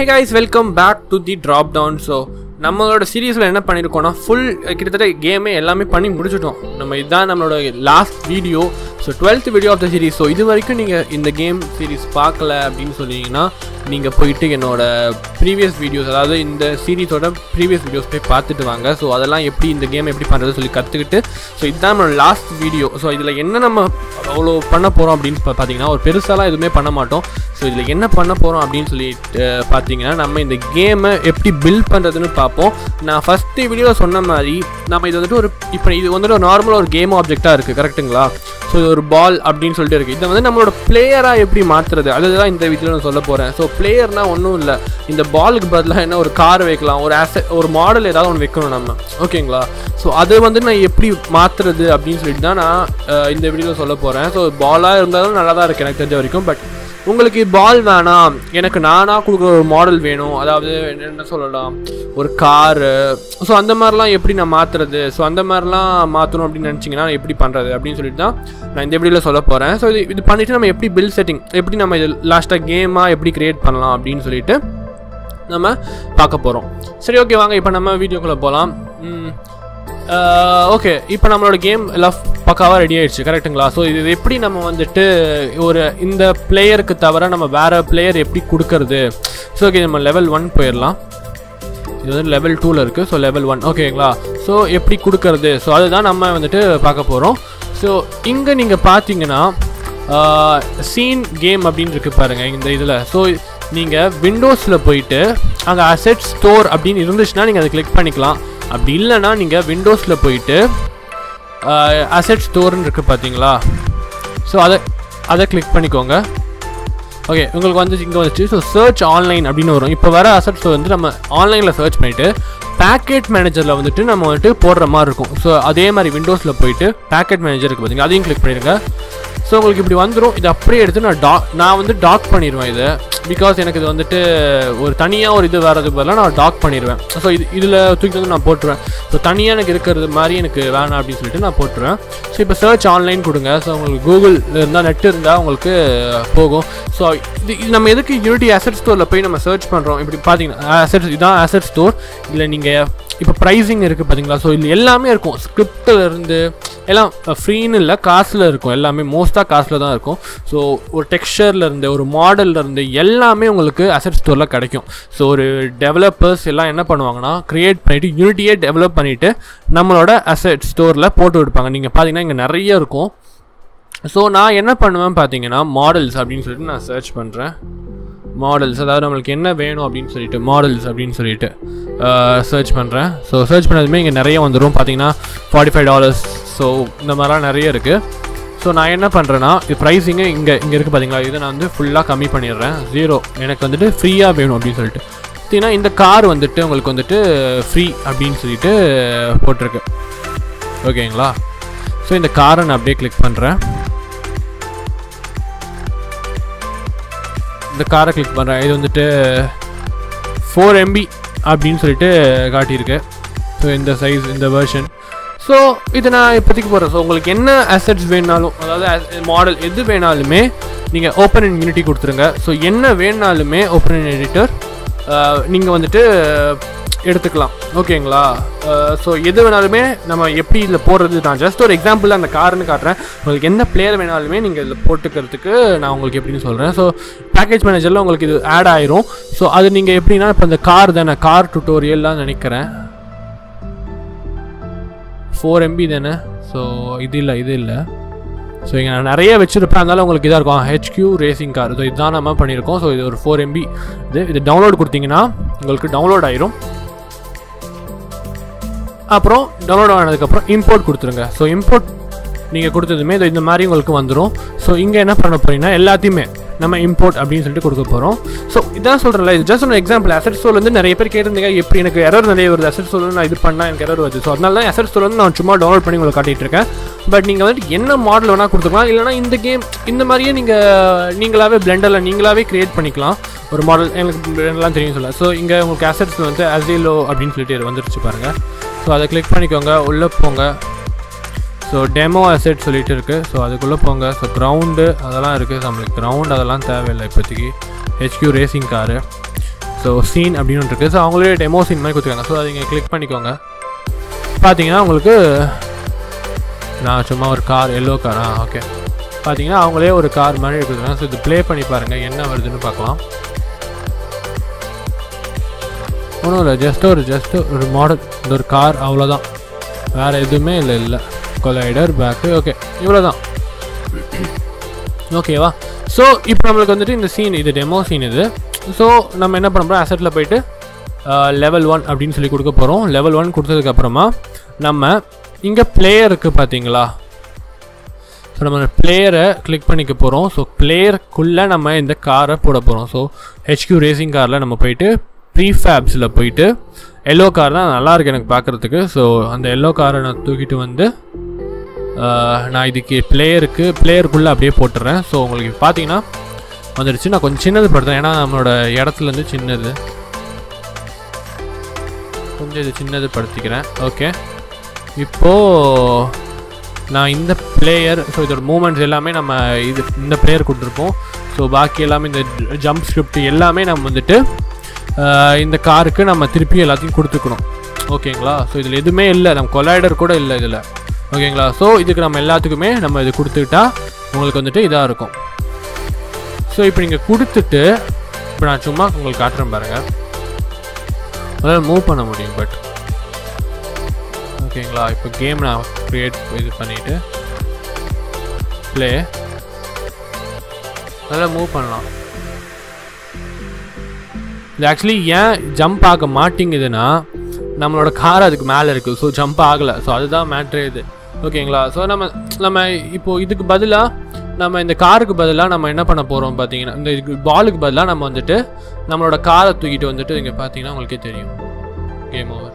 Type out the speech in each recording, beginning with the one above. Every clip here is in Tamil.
hey guys welcome back to the drop down so நம்மளோட சீரீஸில் என்ன பண்ணியிருக்கோம்னா ஃபுல் கிட்டத்தட்ட கேமே எல்லாமே பண்ணி முடிச்சிட்டோம் நம்ம இதுதான் நம்மளோட last video so twelfth video of the series so இது வரைக்கும் நீங்கள் இந்த கேம் சீரிஸ் பார்க்கல அப்படின்னு சொன்னீங்கன்னா நீங்கள் போயிட்டு என்னோட ப்ரீவியஸ் வீடியோஸ் அதாவது இந்த சீரீஸோட ப்ரீவியஸ் வீடியோஸ் போய் பார்த்துட்டு வாங்க ஸோ அதெல்லாம் எப்படி இந்த கேம் எப்படி பண்ணுறது சொல்லி கற்றுக்கிட்டு ஸோ இதுதான் நம்மளோட லாஸ்ட் வீடியோ ஸோ இதில் என்ன நம்ம அவ்வளோ பண்ண போகிறோம் அப்படின்னு பா- பார்த்தீங்கன்னா ஒரு பெருசாலாம் எதுவுமே பண்ண மாட்டோம் ஸோ இதில் என்ன பண்ண போகிறோம் அப்படின்னு சொல்லிட்டு அஹ், பார்த்தீங்கன்னா நம்ம இந்த கேமை எப்படி பில்ட் பண்ணுறதுன்னு பார்ப்போம் நான் ஃபஸ்ட்டு வீடியோவில் சொன்ன மாதிரி நம்ம இது வந்துட்டு ஒரு இப்போ இது வந்துட்டு ஒரு நார்மலாக ஒரு கேம் ஆப்ஜெக்டாக இருக்குது கரெக்ட்டுங்களா ஸோ இது ஒரு பால் அப்படின்னு சொல்லிட்டு இருக்குது இதை வந்து நம்மளோட பிளேயராக எப்படி மாற்றுறது அதுதான் இந்த வீடியோவில் நான் சொல்ல போகிறேன் ஸோ பிளேயர்னா ஒன்றும் இல்லை இந்த பாலுக்கு பதிலாக என்ன ஒரு கார் வைக்கலாம் ஒரு ஆச ஒரு மாடல் ஏதாவது ஒன்று வைக்கணும் நம்ம ஓகேங்களா ஸோ அது வந்து நான் எப்படி மாற்றுறது அப்படின்னு சொல்லிட்டு தான் நான் அஹ், இந்த வீடியோவில் சொல்ல போகிறேன் ஸோ பாலாக இருந்தாலும் நல்லா தான் இருக்குது எனக்கு தெரிஞ்ச வரைக்கும் பட் உங்களுக்கு பால் வேணாம் எனக்கு நானாக கொடுக்குற ஒரு மாடல் வேணும் அதாவது என்ன சொல்லலாம் ஒரு காரு ஸோ அந்த மாதிரிலாம் எப்படி நான் மாற்றுறது ஸோ அந்த மாதிரிலாம் மாற்றணும் அப்படின்னு நினச்சிங்கன்னா எப்படி பண்ணுறது அப்படின்னு சொல்லிட்டு தான் நான் இந்த வீடியோவில் சொல்ல போகிறேன் ஸோ இது இது பண்ணிவிட்டு நம்ம எப்படி பில் செட்டிங் எப்படி நம்ம இது லாஸ்ட்டாக கேமாக எப்படி க்ரியேட் பண்ணலாம் அப்படின்னு சொல்லிட்டு நம்ம பார்க்க போகிறோம் சரி ஓகே வாங்க இப்போ நம்ம வீடியோக்குள்ளே போகலாம் ஓகே இப்போ நம்மளோட கேம் எல்லாம் பக்காவாக ரெடி ஆயிடுச்சு கரெக்ட்டுங்களா ஸோ இது எப்படி நம்ம வந்துட்டு ஒரு இந்த பிளேயருக்கு தவிர நம்ம வேறு பிளேயர் எப்படி கொடுக்கறது ஸோ ஓகே நம்ம லெவல் ஒன் போயிடலாம் இது வந்து லெவல் டூவில் இருக்குது ஸோ லெவல் ஒன் ஓகேங்களா ஸோ எப்படி கொடுக்கறது ஸோ அதுதான் நம்ம வந்துட்டு பார்க்க போகிறோம் ஸோ இங்கே நீங்கள் பார்த்தீங்கன்னா சீன் கேம் அப்படின்னு இருக்கு பாருங்கள் இந்த இதில் ஸோ நீங்கள் விண்டோஸில் போயிட்டு அங்கே அசெட் ஸ்டோர் அப்படின்னு இருந்துச்சுன்னா நீங்கள் அதை கிளிக் பண்ணிக்கலாம் அப்படி இல்லைன்னா நீங்கள் விண்டோஸில் போயிட்டு அசெட் ஸ்டோர்னு இருக்குது பார்த்தீங்களா ஸோ அதை அதை கிளிக் பண்ணிக்கோங்க ஓகே உங்களுக்கு வந்து இங்கே வந்துச்சு ஸோ சர்ச் ஆன்லைன் அப்படின்னு வரும் இப்போ வர அசட்ஸ் வந்து நம்ம ஆன்லைனில் சர்ச் பண்ணிவிட்டு பேக்கெட் மேனேஜரில் வந்துட்டு நம்ம வந்துட்டு போடுற மாதிரி இருக்கும் ஸோ அதே மாதிரி விண்டோஸில் போயிட்டு பேக்கெட் மேனேஜர் இருக்குது பார்த்தீங்க அதையும் கிளிக் பண்ணிடுங்க ஸோ உங்களுக்கு இப்படி வந்துடும் இது அப்படியே எடுத்து நான் டாக் நான் வந்து டாக் பண்ணிடுவேன் இது பிகாஸ் எனக்கு இது வந்துட்டு ஒரு தனியாக ஒரு இது வரதுக்கு பதிலாக நான் டாக் பண்ணிடுவேன் ஸோ இது இதில் தூக்கி வந்து நான் போட்டுருவேன் ஸோ தனியாக எனக்கு இருக்கிறது மாதிரி எனக்கு வேணாம் அப்படின்னு சொல்லிட்டு நான் போட்டுருவேன் ஸோ இப்போ சர்ச் ஆன்லைன் கொடுங்க ஸோ உங்களுக்கு கூகுள் இருந்தால் நெட் இருந்தால் உங்களுக்கு போகும் ஸோ இது இது நம்ம எதுக்கு யூனிட்டி அசெட் ஸ்டோரில் போய் நம்ம சர்ச் பண்ணுறோம் இப்படி பார்த்தீங்கன்னா அசெட் இதான் அசெட் ஸ்டோர் இல்லை நீங்கள் இப்போ ப்ரைஸிங் இருக்குது பார்த்தீங்களா ஸோ இது எல்லாமே இருக்கும் ஸ்கிரிப்டில் இருந்து எல்லாம் ஃப்ரீன்னு இல்லை காசில் இருக்கும் எல்லாமே மோஸ்ட்டாக காசில் தான் இருக்கும் ஸோ ஒரு டெக்ஸ்சரில் இருந்து ஒரு மாடல்ல இருந்து எல்லாமே உங்களுக்கு அசெட் ஸ்டோரில் கிடைக்கும் ஸோ ஒரு டெவலப்பர்ஸ் எல்லாம் என்ன பண்ணுவாங்கன்னா க்ரியேட் பண்ணிவிட்டு யூனிட்டியே டெவலப் பண்ணிவிட்டு நம்மளோட அசெட் ஸ்டோரில் போட்டு விடுப்பாங்க நீங்கள் பார்த்தீங்கன்னா இங்கே நிறைய இருக்கும் ஸோ நான் என்ன பண்ணுவேன் பார்த்தீங்கன்னா மாடல்ஸ் அப்படின்னு சொல்லிட்டு நான் சர்ச் பண்ணுறேன் மாடல்ஸ் அதாவது நம்மளுக்கு என்ன வேணும் அப்படின்னு சொல்லிட்டு மாடல்ஸ் அப்படின்னு சொல்லிட்டு சர்ச் பண்ணுறேன் ஸோ சர்ச் பண்ணதுமே இங்கே நிறைய வந்துடும் பார்த்தீங்கன்னா ஃபார்ட்டி ஃபைவ் டாலர்ஸ் ஸோ இந்த மாதிரிலாம் நிறைய இருக்குது ஸோ நான் என்ன பண்ணுறேன்னா இது ப்ரைஸிங்கு இங்கே இங்கே இருக்குது பார்த்தீங்களா இதை நான் வந்து ஃபுல்லாக கம்மி பண்ணிடுறேன் ஜீரோ எனக்கு வந்துட்டு ஃப்ரீயாக வேணும் அப்படின்னு சொல்லிட்டு பார்த்தீங்கன்னா இந்த கார் வந்துட்டு உங்களுக்கு வந்துட்டு ஃப்ரீ அப்படின்னு சொல்லிட்டு போட்டிருக்கு ஓகேங்களா ஸோ இந்த காரை நான் அப்படியே கிளிக் பண்ணுறேன் இந்த காரை கிளிக் பண்ணுறேன் இது வந்துட்டு ஃபோர் எம்பி அப்படின்னு சொல்லிட்டு காட்டியிருக்கு ஸோ இந்த சைஸ் இந்த வெர்ஷன் ஸோ இது நான் இப்போதைக்கு போடுறேன் ஸோ உங்களுக்கு என்ன அசெட்ஸ் வேணாலும் அதாவது மாடல் எது வேணாலுமே நீங்கள் ஓப்பன் இன் யூனிட்டி கொடுத்துருங்க ஸோ என்ன வேணாலுமே ஓப்பன் இன் எடிட்டர் நீங்கள் வந்துட்டு எடுத்துக்கலாம் ஓகேங்களா ஸோ எது வேணாலுமே நம்ம எப்படி இதில் போடுறது நான் ஜஸ்ட் ஒரு எக்ஸாம்பிள் அந்த கார்னு காட்டுறேன் உங்களுக்கு எந்த பிளேயர் வேணாலுமே நீங்கள் இதில் போட்டுக்கிறதுக்கு நான் உங்களுக்கு எப்படின்னு சொல்கிறேன் ஸோ பேக்கேஜ் மேனேஜரில் உங்களுக்கு இது ஆட் ஆயிரும் ஸோ அது நீங்கள் எப்படின்னா இப்போ இந்த கார் தானே கார் டுட்டோரியல்லாம் நினைக்கிறேன் ஃபோர் எம்பி தானே ஸோ இது இல்லை இது இல்லை ஸோ இங்கே நான் நிறைய வச்சுருப்பேன் அதனால உங்களுக்கு இதாக இருக்கும் ஹெச்கியூ ரேசிங் கார் ஸோ இதுதான் நம்ம பண்ணியிருக்கோம் ஸோ இது ஒரு ஃபோர் எம்பி இது இது டவுன்லோட் கொடுத்தீங்கன்னா உங்களுக்கு டவுன்லோட் ஆயிரும் அப்புறம் டவுன்லோட் ஆனதுக்கப்புறம் இம்போர்ட் கொடுத்துருங்க ஸோ இம்போர்ட் நீங்கள் கொடுத்ததுமே இது இந்த மாதிரி உங்களுக்கு வந்துடும் ஸோ இங்கே என்ன பண்ண போறீங்கன்னா எல்லாத்தையுமே நம்ம இம்போர்ட் அப்படின்னு சொல்லிட்டு கொடுக்க போகிறோம் ஸோ இதான் சொல்கிறேன்ல இது ஜஸ்ட் ஒரு எக்ஸாம்பிள் அசட் ஸ்டோர் வந்து நிறைய பேர் கேட்டிருந்தீங்க எப்படி எனக்கு எரர் நிறைய வருது அசட் ஸ்டோர் நான் இது பண்ணால் எனக்கு எரர் வருது ஸோ அதனால தான் அசட் ஸ்டோர் வந்து நான் சும்மா டவுன்லோட் பண்ணி உங்களுக்கு காட்டிட்டு இருக்கேன் பட் நீங்கள் வந்துட்டு என்ன மாடல் வேணால் கொடுத்துக்கலாம் இல்லைனா இந்த கேம் இந்த மாதிரியே நீங்கள் நீங்களாவே பிளெண்டரில் நீங்களாவே கிரியேட் பண்ணிக்கலாம் ஒரு மாடல் எனக்கு எல்லாம் தெரியும் சொல்ல ஸோ இங்கே உங்களுக்கு அசட்ஸ் வந்து அசிலோ அப்படின்னு சொல்லிட்டு வந்துருச்சு பாருங்கள் ஸோ அதை கிளிக் பண்ணிக்கோங்க உள்ளே போங்க ஸோ டெமோ அசெட் சொல்லிட்டு இருக்குது ஸோ அதுக்குள்ளே போங்க ஸோ கிரவுண்டு அதெல்லாம் இருக்குது நம்மளுக்கு கிரவுண்ட் அதெல்லாம் தேவையில்லை இப்போதைக்கு HQ racing car so scene அப்படின்னு ஒன்று இருக்குது ஸோ அவங்களே டெமோ சீன் மாதிரி கொடுத்துருக்காங்க ஸோ அதை நீங்கள் கிளிக் பண்ணிக்கோங்க பார்த்தீங்கன்னா உங்களுக்கு நான் சும்மா ஒரு கார் எல்லோ காரா ஓகே பார்த்தீங்கன்னா அவங்களே ஒரு கார் மாதிரி எடுத்துருக்காங்க ஸோ இது ப்ளே பண்ணி பாருங்கள் என்ன வருதுன்னு பார்க்கலாம் ஒன்றும் இல்லை ஜஸ்ட் ஒரு ஜஸ்ட் ஒரு மாடல் இந்த ஒரு கார் அவ்வளோதான் வேறு எதுவுமே இல்லை இல்லை கொலைடர் பேக்கு ஓகே இவ்வளோ தான் ஓகேவா ஸோ இப்போ நம்மளுக்கு வந்துட்டு இந்த சீன் இது டெமோ சீன் இது ஸோ நம்ம என்ன பண்ண போகிறோம் அசட்டில் போயிட்டு லெவல் ஒன் அப்படின்னு சொல்லி கொடுக்க போகிறோம் லெவல் ஒன் கொடுத்ததுக்கப்புறமா நம்ம இங்கே பிளேயருக்கு பார்த்தீங்களா ஸோ நம்ம பிளேயரை கிளிக் பண்ணிக்க போகிறோம் ஸோ பிளேயருக்குள்ளே நம்ம இந்த காரை போட போகிறோம் ஸோ ஹெச்கியூ ரேசிங் காரில் நம்ம போயிட்டு ப்ரீஃபேப்ஸில் போயிட்டு எல்லோ கார் தான் நல்லா இருக்கு எனக்கு பார்க்குறதுக்கு ஸோ அந்த எல்லோ காரை நான் தூக்கிட்டு வந்து ஆஹ், நான் இதுக்கு பிளேயருக்கு பிளேயருக்குள்ளே அப்படியே போட்டுறேன் ஸோ உங்களுக்கு பார்த்தீங்கன்னா வந்துடுச்சு நான் கொஞ்சம் சின்னது படுத்தேன் ஏன்னா நம்மளோட இடத்துலேருந்து சின்னது கொஞ்சம் இது சின்னது படுத்திக்கிறேன் ஓகே இப்போது நான் இந்த பிளேயர் ஸோ இதோட மூமெண்ட்ஸ் எல்லாமே நம்ம இது இந்த பிளேயர் கொடுத்துருப்போம் ஸோ பாக்கி எல்லாமே இந்த ஜம்ப் ஸ்கிரிப்ட் எல்லாமே நம்ம வந்துட்டு ஆஹ், இந்த காருக்கு நம்ம திருப்பி எல்லாத்தையும் கொடுத்துக்கணும் ஓகேங்களா ஸோ இதில் எதுவுமே இல்லை நம்ம கொலைடர் கூட இல்லை இதில் ஓகேங்களா ஸோ இதுக்கு நம்ம எல்லாத்துக்குமே நம்ம இது கொடுத்துக்கிட்டா உங்களுக்கு வந்துட்டு இதாக இருக்கும் ஸோ இப்போ நீங்கள் கொடுத்துட்டு இப்போ நான் சும்மா உங்களுக்கு காட்டுறேன் பாருங்கள் அதாவது மூவ் பண்ண முடியும் பட் ஓகேங்களா இப்போ கேம் நான் க்ரியேட் இது பண்ணிவிட்டு ப்ளே அதெல்லாம் மூவ் பண்ணலாம் இது ஆக்சுவலி ஏன் ஜம்ப் ஆக மாட்டேங்குதுன்னா நம்மளோட கார் அதுக்கு மேலே இருக்குது ஸோ ஜம்ப் ஆகலை ஸோ அதுதான் மேட்ரே இது ஓகேங்களா ஸோ நம்ம நம்ம இப்போ இதுக்கு பதிலாக நம்ம இந்த காருக்கு பதிலாக நம்ம என்ன பண்ண போகிறோம் பார்த்தீங்கன்னா இந்த இதுக்கு பாலுக்கு பதிலாக நம்ம வந்துட்டு நம்மளோட காரை தூக்கிட்டு வந்துட்டு இங்கே பார்த்தீங்கன்னா உங்களுக்கே தெரியும் கேம் ஓவர்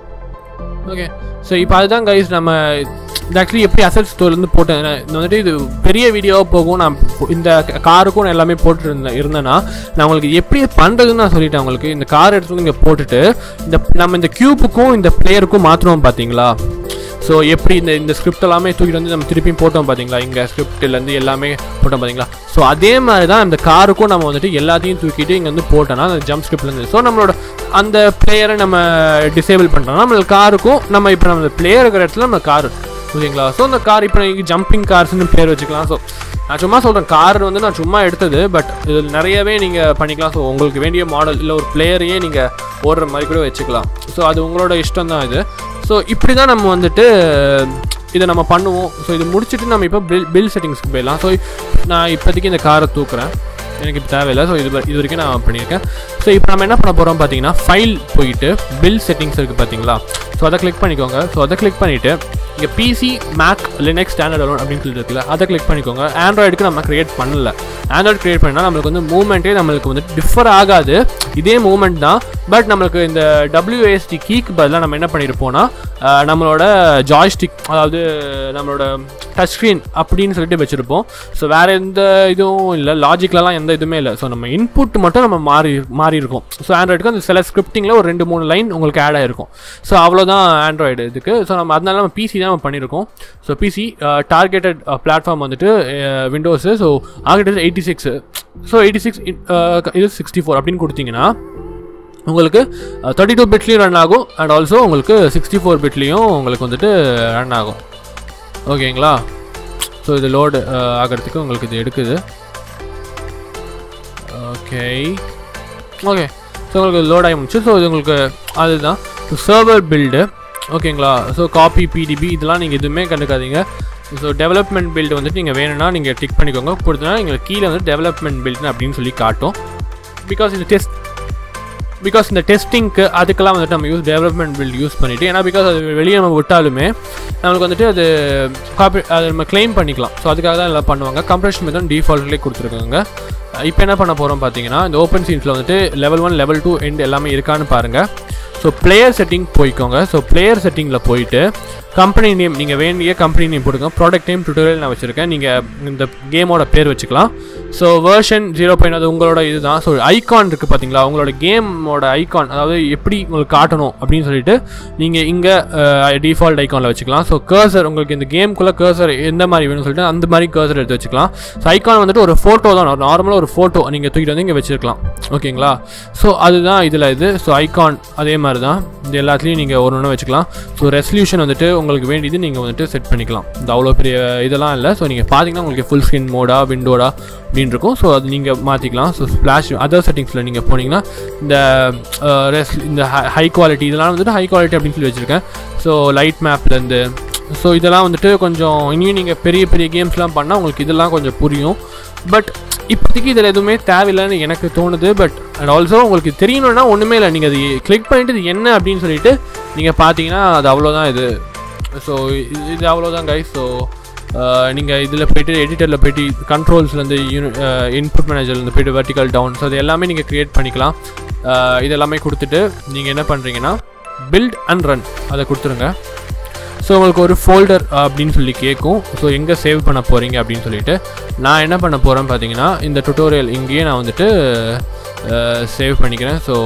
ஓகே ஸோ இப்போ அதுதான் கைஸ் நம்ம இது ஆக்சுவலி எப்படி அசட் ஸ்டோர்லேருந்து போட்டேன் நான் இது வந்துட்டு இது பெரிய வீடியோவாக போகும் நான் இப்போ இந்த காருக்கும் நான் எல்லாமே போட்டு இருந்தேன் இருந்தேன்னா நான் உங்களுக்கு எப்படி பண்ணுறதுன்னு நான் சொல்லிட்டேன் உங்களுக்கு இந்த கார் எடுத்து இங்கே போட்டுட்டு இந்த நம்ம இந்த கியூப்புக்கும் இந்த பிளேயருக்கும் மாற்றணும் பார்த்தீங்களா ஸோ எப்படி இந்த இந்த ஸ்கிரிப்ட் எல்லாமே தூக்கிட்டு வந்து நம்ம திருப்பியும் போட்டோம் பார்த்தீங்களா இங்கே ஸ்கிரிப்ட்லேருந்து எல்லாமே போட்டோம் பார்த்தீங்களா ஸோ அதே மாதிரி தான் இந்த காருக்கும் நம்ம வந்துட்டு எல்லாத்தையும் தூக்கிட்டு இங்கே வந்து போட்டோம்னா அந்த ஜம்ப் ஸ்கிரிப்ட்லேருந்து ஸோ நம்மளோட அந்த பிளேயரை நம்ம டிசேபிள் பண்ணுறோம்னா நம்ம காருக்கும் நம்ம இப்போ நம்ம பிளேயர் இருக்கிற இடத்துல நம்ம கார் ஓகேங்களா ஸோ அந்த கார் இப்போ நீங்கள் ஜம்பிங் கார்ஸ்னு பேர் வச்சுக்கலாம் ஸோ நான் சும்மா சொல்கிறேன் கார் வந்து நான் சும்மா எடுத்தது பட் இதில் நிறையவே நீங்கள் பண்ணிக்கலாம் ஸோ உங்களுக்கு வேண்டிய மாடல் இல்லை ஒரு பிளேயரையே நீங்கள் ஓடுற மாதிரி கூட வச்சுக்கலாம் ஸோ அது உங்களோட இஷ்டம் தான் இது ஸோ இப்படி தான் நம்ம வந்துட்டு இதை நம்ம பண்ணுவோம் ஸோ இது முடிச்சுட்டு நம்ம இப்போ பில் பில் செட்டிங்ஸ்க்கு போயிடலாம் ஸோ நான் இப்போதைக்கு இந்த காரை தூக்குறேன் எனக்கு இப்போ தேவையில்லை ஸோ இது வ- இது வரைக்கும் நான் பண்ணியிருக்கேன் ஸோ இப்போ நம்ம என்ன பண்ண போகிறோம் பார்த்தீங்கன்னா ஃபைல் போயிட்டு பில் செட்டிங்ஸ் இருக்குது பார்த்தீங்களா ஸோ அதை கிளிக் பண்ணிக்கோங்க ஸோ அதை கிளிக் பண்ணிவிட்டு இங்கே PC Mac Linux standard alone அப்படின்னு சொல்லிட்டு இருக்குல்ல அதை கிளிக் பண்ணிக்கோங்க ஆண்ட்ராய்டுக்கு நம்ம கிரியேட் பண்ணல ஆண்ட்ராய்டு கிரியேட் பண்ணால் நம்மளுக்கு வந்து மூவ்மெண்ட்டே நம்மளுக்கு வந்து டிஃபர் ஆகாது இதே மூவ்மெண்ட் தான் பட் நம்மளுக்கு இந்த டபிள்யூஎஸ்டி கீக்கு பதிலாக நம்ம என்ன பண்ணியிருப்போம்னா அஹ், நம்மளோட ஜாய்ஸ்டிக் அதாவது நம்மளோட டச் ஸ்க்ரீன் அப்படின்னு சொல்லிட்டு வச்சுருப்போம் ஸோ வேறு எந்த இதுவும் இல்லை லாஜிக்லலாம் எந்த இதுவுமே இல்லை ஸோ நம்ம இன்புட் மட்டும் நம்ம மாறி மாறி இருக்கும் ஸோ ஆண்ட்ராய்டுக்கு அந்த சில ஸ்கிரிப்டிங்கில் ஒரு ரெண்டு மூணு லைன் உங்களுக்கு ஆட் ஆகிருக்கும் ஸோ அவ்வளோதான் ஆண்ட்ராய்டு இதுக்கு ஸோ நம்ம அதனால நம்ம பிசி தான் நம்ம பண்ணியிருக்கோம் ஸோ பிசி டார்கெட்டட் பிளாட்ஃபார்ம் வந்துட்டு Windows so architect eighty six so eighty six இது சிக்ஸ்டி ஃபோர் அப்படின்னு கொடுத்தீங்கன்னா உங்களுக்கு தேர்ட்டி டூ பிட்லேயும் ரன் ஆகும் அண்ட் ஆல்சோ உங்களுக்கு சிக்ஸ்டி ஃபோர் பிட்லேயும் உங்களுக்கு வந்துட்டு ரன் ஆகும் ஓகேங்களா ஸோ இது லோடு ஆகிறதுக்கு உங்களுக்கு இது எடுக்குது ஓகே ஓகே ஸோ உங்களுக்கு லோட் ஆகி முடிச்சு ஸோ இது உங்களுக்கு அதுதான் ஸோ சர்வர் பில்டு ஓகேங்களா ஸோ காப்பி பிடிபி இதெல்லாம் நீங்கள் எதுவுமே கண்டுக்காதீங்க ஸோ டெவலப்மெண்ட் பில்டு வந்துட்டு நீங்கள் வேணும்னா நீங்கள் டிக் பண்ணிக்கோங்க கொடுத்தனா நீங்கள் கீழே வந்து டெவலப்மெண்ட் பில்டு அப்படின்னு சொல்லி காட்டும் பிகாஸ் இது டெஸ்ட் பிகாஸ் இந்த டெஸ்டிங்க்கு அதுக்கெல்லாம் வந்துட்டு நம்ம யூஸ் டெவலப்மெண்ட் பில்ட் யூஸ் பண்ணிவிட்டு ஏன்னா பிகாஸ் அது வெளியே நம்ம விட்டாலுமே நம்மளுக்கு வந்துட்டு அது காப்பி அது நம்ம claim பண்ணிக்கலாம் ஸோ அதுக்காக தான் எல்லாம் பண்ணுவாங்க கம்ப்ரெஷன் மெத்தட் டிஃபால்ட்லேயே கொடுத்துருக்காங்க இப்போ என்ன பண்ண போகிறோம் பார்த்தீங்கன்னா இந்த ஓப்பன் சீன்ஸில் வந்துட்டு level one level two end எல்லாமே இருக்கான்னு பாருங்கள் ஸோ ஸோ பிளேயர் செட்டிங் போய்க்கோங்க ஸோ பிளேயர் செட்டிங்கில் போயிட்டு கம்பெனி நேம் நீங்கள் வேண்டிய கம்பெனி நேம் போட்டுக்கோங்க ப்ராடக்ட் நேம் டுட்டோரியல் நான் வச்சுருக்கேன் நீங்கள் இந்த கேமோட பேர் வச்சுக்கலாம் ஸோ வேர்ஷன் ஜீரோ பாயிண்ட் அது உங்களோட இதுதான் ஸோ ஐகான் இருக்குது பார்த்தீங்களா உங்களோட கேமோட ஐகான் அதாவது எப்படி உங்களுக்கு காட்டணும் அப்படின்னு சொல்லிட்டு நீங்கள் இங்கே டிஃபால்ட் ஐகானில் வச்சுக்கலாம் ஸோ கர்சர் உங்களுக்கு இந்த கேம்குள்ளே கர்சர் எந்த மாதிரி வேணும்னு சொல்லிட்டு அந்த மாதிரி கர்சர் எடுத்து வச்சுக்கலாம் ஸோ ஐகான் வந்துட்டு ஒரு ஃபோட்டோ தான் நார்மலாக ஒரு ஃபோட்டோ நீங்கள் தூக்கிட்டு வந்து இங்கே வச்சுருக்கலாம் ஓகேங்களா ஸோ அதுதான் இதில் இது ஸோ ஐகான் அதே மாதிரி தான் இது எல்லாத்துலேயும் நீங்கள் ஒரு ஒன்று வச்சுக்கலாம் ஸோ ரெசல்யூஷன் வந்துட்டு உங்களுக்கு வேண்டியது நீங்கள் வந்துட்டு செட் பண்ணிக்கலாம் இந்த அவ்வளோ பெரிய இதெல்லாம் இல்லை ஸோ நீங்கள் பார்த்தீங்கன்னா உங்களுக்கு ஃபுல் ஸ்க்ரீன் மோடா விண்டோடா அப்படின்னு இருக்கும் ஸோ அது நீங்கள் மாற்றிக்கலாம் ஸோ ஸ்ப்ளாஷ் அதர் செட்டிங்ஸில் நீங்கள் போனீங்கன்னா இந்த ரெஸ் இந்த ஹை குவாலிட்டி இதெல்லாம் வந்துட்டு ஹை குவாலிட்டி அப்படின்னு சொல்லி வச்சுருக்கேன் ஸோ லைட் மேப்லேருந்து ஸோ இதெல்லாம் வந்துட்டு கொஞ்சம் இனியும் நீங்கள் பெரிய பெரிய கேம்ஸ்லாம் பண்ணால் உங்களுக்கு இதெல்லாம் கொஞ்சம் புரியும் பட் இப்போதைக்கு இதில் எதுவுமே தேவையில்லைன்னு எனக்கு தோணுது பட் அண்ட் ஆல்சோ உங்களுக்கு தெரியணும்னா ஒன்றுமே இல்லை நீங்கள் அது கிளிக் பண்ணிட்டு இது என்ன அப்படின்னு சொல்லிட்டு நீங்கள் பார்த்தீங்கன்னா அது அவ்வளோதான் இது ஸோ இது அவ்வளோதான் கைஸ் ஸோ நீங்கள் இதில் போயிட்டு எடிட்டரில் போயிட்டு கண்ட்ரோல்ஸ்லேருந்து யூனி இன்புட் மேனேஜர்லேருந்து போயிட்டு வெர்டிக்கல் டவுன் ஸோ அது எல்லாமே நீங்கள் க்ரியேட் பண்ணிக்கலாம் அஹ் இது எல்லாமே கொடுத்துட்டு நீங்கள் என்ன பண்ணுறீங்கன்னா பில்ட் அண்ட் ரன் அதை கொடுத்துருங்க ஸோ உங்களுக்கு ஒரு ஃபோல்டர் அப்படின்னு சொல்லி கேட்கும் ஸோ எங்கே சேவ் பண்ண போகிறீங்க அப்படின்னு சொல்லிட்டு நான் என்ன பண்ண போகிறேன்னு பார்த்தீங்கன்னா இந்த டுட்டோரியல் இங்கேயே நான் வந்துட்டு சேவ் பண்ணிக்கிறேன் ஸோ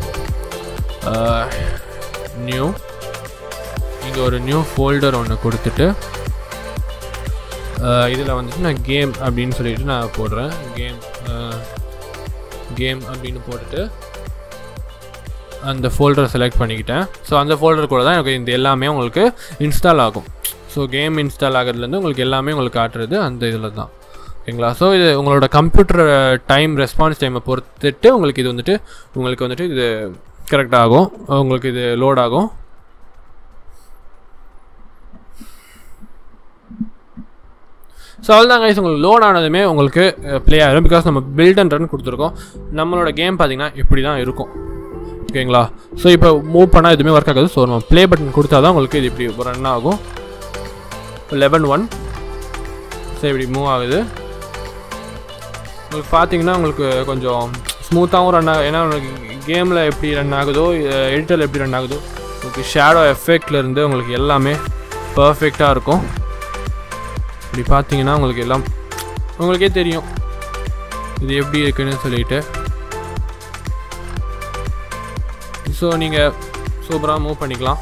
நியூ இங்கே ஒரு நியூ ஃபோல்டர் ஒன்று கொடுத்துட்டு இதில் வந்துட்டு நான் கேம் அப்படின்னு சொல்லிட்டு நான் போடுறேன் கேம் கேம் அப்படின்னு போட்டுட்டு அந்த ஃபோல்டரை செலக்ட் பண்ணிக்கிட்டேன் ஸோ அந்த ஃபோல்டர் கூட தான் எனக்கு இந்த எல்லாமே உங்களுக்கு இன்ஸ்டால் ஆகும் ஸோ கேம் இன்ஸ்டால் ஆகிறதுலேருந்து உங்களுக்கு எல்லாமே உங்களுக்கு காட்டுறது அந்த இதில் தான் ஓகேங்களா ஸோ இது உங்களோட கம்ப்யூட்டர் டைம் ரெஸ்பான்ஸ் டைமை பொறுத்துட்டு உங்களுக்கு இது வந்துட்டு உங்களுக்கு வந்துட்டு இது கரெக்ட் ஆகும் உங்களுக்கு இது லோட் ஆகும் ஸோ அவ்வளோதான் கைஸ் உங்களுக்கு லோட் ஆனதுமே உங்களுக்கு ப்ளே ஆகிடும் பிகாஸ் நம்ம பில்ட் அண்ட் ரன் கொடுத்துருக்கோம் நம்மளோட கேம் பார்த்தீங்கன்னா இப்படி தான் இருக்கும் ஓகேங்களா ஸோ இப்போ மூவ் பண்ணால் எதுவுமே ஒர்க் ஆகாது ஸோ நம்ம ப்ளே பட்டன் கொடுத்தா தான் உங்களுக்கு இது இப்படி ரன் ஆகும் லெவன் ஒன் ஸோ இப்படி மூவ் ஆகுது உங்களுக்கு பார்த்தீங்கன்னா உங்களுக்கு கொஞ்சம் ஸ்மூத்தாகவும் ரன் ஆகும் ஏன்னா உங்களுக்கு கேமில் எப்படி ரன் ஆகுதோ எடிட்டரில் எப்படி ரன் ஆகுதோ உங்களுக்கு ஷேடோ எஃபெக்ட்லேருந்து உங்களுக்கு எல்லாமே பர்ஃபெக்டாக இருக்கும் இப்படி பார்த்தீங்கன்னா உங்களுக்கு எல்லாம் உங்களுக்கே தெரியும் இது எப்படி இருக்குன்னு சொல்லிட்டு ஸோ நீங்கள் சூப்பராக மூவ் பண்ணிக்கலாம்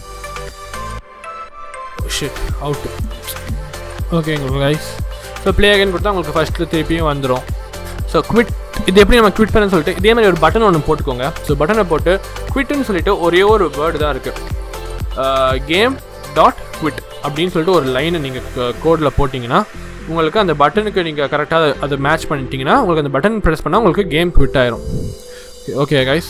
ஷிட் அவுட்டு ஓகேங்க கைஸ் ஸோ ப்ளே அகைன் கொடுத்தா உங்களுக்கு ஃபஸ்ட்டில் திருப்பியும் வந்துடும் ஸோ குவிட் இது எப்படி நம்ம குவிட் பண்ணு சொல்லிட்டு இதே மாதிரி ஒரு பட்டன் ஒன்று போட்டுக்கோங்க ஸோ பட்டனை போட்டு குவிட்னு சொல்லிட்டு ஒரே ஒரு வேர்டு தான் இருக்குது கேம் டாட் குவிட் அப்படின்னு சொல்லிட்டு ஒரு லைனை நீங்கள் கோடில் போட்டிங்கன்னா உங்களுக்கு அந்த பட்டனுக்கு நீங்கள் கரெக்டாக அதை மேட்ச் பண்ணிட்டீங்கன்னா உங்களுக்கு அந்த பட்டன் ப்ரெஸ் பண்ணால் உங்களுக்கு கேம் குவிட் ஆயிரும் ஓகே கைஸ்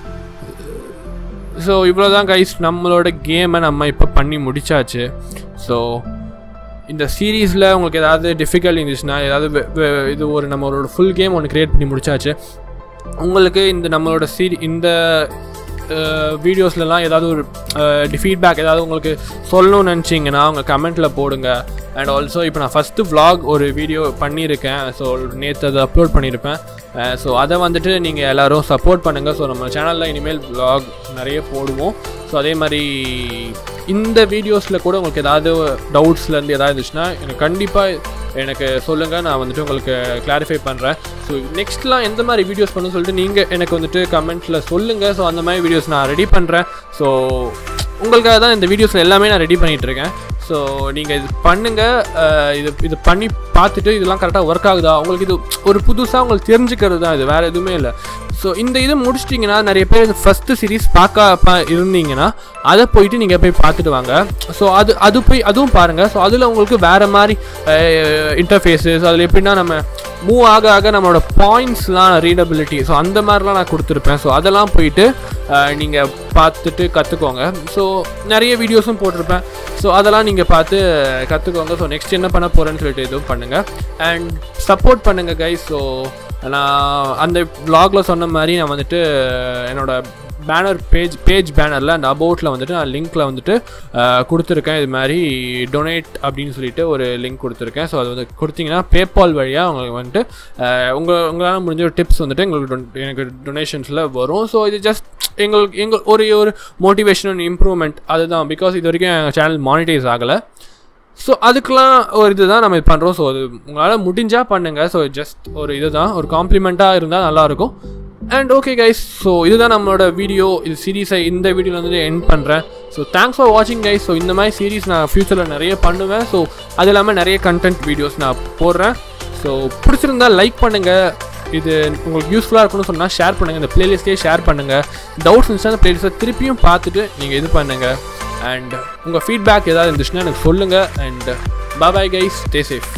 ஸோ இவ்வளோ தான் கைஸ் நம்மளோட கேமை நம்ம இப்போ பண்ணி முடிச்சாச்சு ஸோ இந்த சீரீஸில் உங்களுக்கு ஏதாவது டிஃபிகல்ட் இருந்துச்சுன்னா ஏதாவது வெ- வெ- இது ஒரு நம்மளோட ஃபுல் கேம் ஒன்று க்ரியேட் பண்ணி முடிச்சாச்சு உங்களுக்கு இந்த நம்மளோட சீரி இந்த வீடியோஸ்லலாம் ஏதாவது ஒரு ஃபீட்பேக் ஏதாவது உங்களுக்கு சொல்லணும்னு நினச்சிங்கன்னா உங்கள் கமெண்ட்டில் போடுங்க அண்ட் ஆல்சோ இப்போ நான் ஃபஸ்ட்டு vlog ஒரு வீடியோ பண்ணியிருக்கேன் ஸோ நேற்று அதை அப்லோட் பண்ணியிருப்பேன் ஸோ அதை வந்துட்டு நீங்கள் எல்லோரும் சப்போர்ட் பண்ணுங்கள் ஸோ நம்ம சேனலில் இனிமேல் vlog நிறைய போடுவோம் ஸோ அதே மாதிரி இந்த வீடியோஸில் கூட உங்களுக்கு ஏதாவது டவுட்ஸ்லேருந்து ஏதாவது இருந்துச்சுன்னா எனக்கு கண்டிப்பாக எனக்கு சொல்லுங்கள் நான் வந்துட்டு உங்களுக்கு கிளாரிஃபை பண்ணுறேன் ஸோ நெக்ஸ்ட்லாம் எந்த மாதிரி வீடியோஸ் பண்ணணும்னு சொல்லிட்டு நீங்கள் எனக்கு வந்துட்டு கமெண்ட்டில் சொல்லுங்கள் ஸோ அந்த மாதிரி வீடியோஸ் நான் ரெடி பண்ணுறேன் ஸோ உங்களுக்காக தான் இந்த வீடியோஸில் எல்லாமே நான் ரெடி பண்ணிகிட்டு இருக்கேன் ஸோ நீங்கள் இது பண்ணுங்கள் இது இது பண்ணி பார்த்துட்டு இதெல்லாம் கரெக்டாக ஒர்க் ஆகுதா உங்களுக்கு இது ஒரு புதுசாக உங்களுக்கு தெரிஞ்சுக்கிறது தான் இது வேறு எதுவுமே இல்லை ஸோ இந்த இது முடிச்சிட்டிங்கன்னா நிறைய பேர் ஃபஸ்ட்டு சீரிஸ் பார்க்க பா- இருந்தீங்கன்னா அதை போயிட்டு நீங்கள் போய் பார்த்துட்டு வாங்க ஸோ அது அது போய் அதுவும் பாருங்கள் ஸோ அதில் உங்களுக்கு வேறு மாதிரி இன்டர்ஃபேஸஸ் அதில் எப்படின்னா நம்ம மூவ் ஆக ஆக நம்மளோட பாயிண்ட்ஸ்லாம் ரீடபிலிட்டி ஸோ அந்த மாதிரிலாம் நான் கொடுத்துருப்பேன் ஸோ அதெல்லாம் போயிட்டு நீங்கள் பார்த்துட்டு கற்றுக்கோங்க ஸோ நிறைய வீடியோஸும் போட்டிருப்பேன் ஸோ அதெல்லாம் நீங்கள் பார்த்து கற்றுக்கோங்க ஸோ நெக்ஸ்ட் என்ன பண்ண போகிறேன்னு சொல்லிட்டு இதுவும் பண்ணுங்கள் அண்ட் சப்போர்ட் பண்ணுங்கள் கைஸ் ஸோ நான் அந்த vlogல சொன்ன மாதிரி நான் வந்துட்டு என்னோட பேனர் பேஜ் பேஜ் பேனரில் அந்த அபவுட்டில் வந்துட்டு நான் லிங்க்கில் வந்துட்டு அஹ், கொடுத்துருக்கேன் இது மாதிரி டொனேட் அப்படின்னு சொல்லிட்டு ஒரு லிங்க் கொடுத்துருக்கேன் ஸோ அது வந்து கொடுத்தீங்கன்னா பேபால் வழியாக உங்களுக்கு வந்துட்டு அஹ், உங்கள் உங்களால் முடிஞ்ச ஒரு டிப்ஸ் வந்துட்டு எங்களுக்கு don- எனக்கு டொனேஷன்ஸில் வரும் ஸோ இது ஜஸ்ட் எங்களுக்கு எங்கள் ஒரு ஒரு மோட்டிவேஷன் அண்ட் இம்ப்ரூவ்மெண்ட் அதுதான் பிகாஸ் இது வரைக்கும் எங்கள் சேனல் மானிட்டைஸ் ஆகலை ஸோ அதுக்கெலாம் ஒரு இதுதான் நம்ம இது பண்ணுறோம் ஸோ அது உங்களால் முடிஞ்சால் பண்ணுங்கள் ஸோ ஜஸ்ட் ஒரு இதுதான் ஒரு காம்ப்ளிமெண்ட்டாக இருந்தால் நல்லாயிருக்கும் அண்ட் ஓகே கைஸ் ஸோ இதுதான் நம்மளோட வீடியோ இது சீரீஸை இந்த வீடியோவில் வந்து எண்ட் பண்ணுறேன் ஸோ தேங்க்ஸ் ஃபார் வாட்சிங் கைஸ் ஸோ இந்த மாதிரி சீரீஸ் நான் ஃப்யூச்சரில் நிறைய பண்ணுவேன் ஸோ அது இல்லாமல் நிறைய கண்டென்ட் வீடியோஸ் நான் போடுறேன் ஸோ பிடிச்சிருந்தா லைக் பண்ணுங்கள் இது உங்களுக்கு யூஸ்ஃபுல்லாக இருக்கும்னு சொன்னால் ஷேர் பண்ணுங்கள் இந்த பிளேலிஸ்ட்டே ஷேர் பண்ணுங்கள் டவுட்ஸ் இருந்துச்சுன்னா அந்த பிளேலிஸ்ட்டை திருப்பியும் பார்த்துட்டு நீங்கள் இது பண்ணுங்கள் அண்ட் உங்கள் ஃபீட்பேக் ஏதாவது இருந்துச்சுன்னா எனக்கு சொல்லுங்கள் and bye bye guys stay safe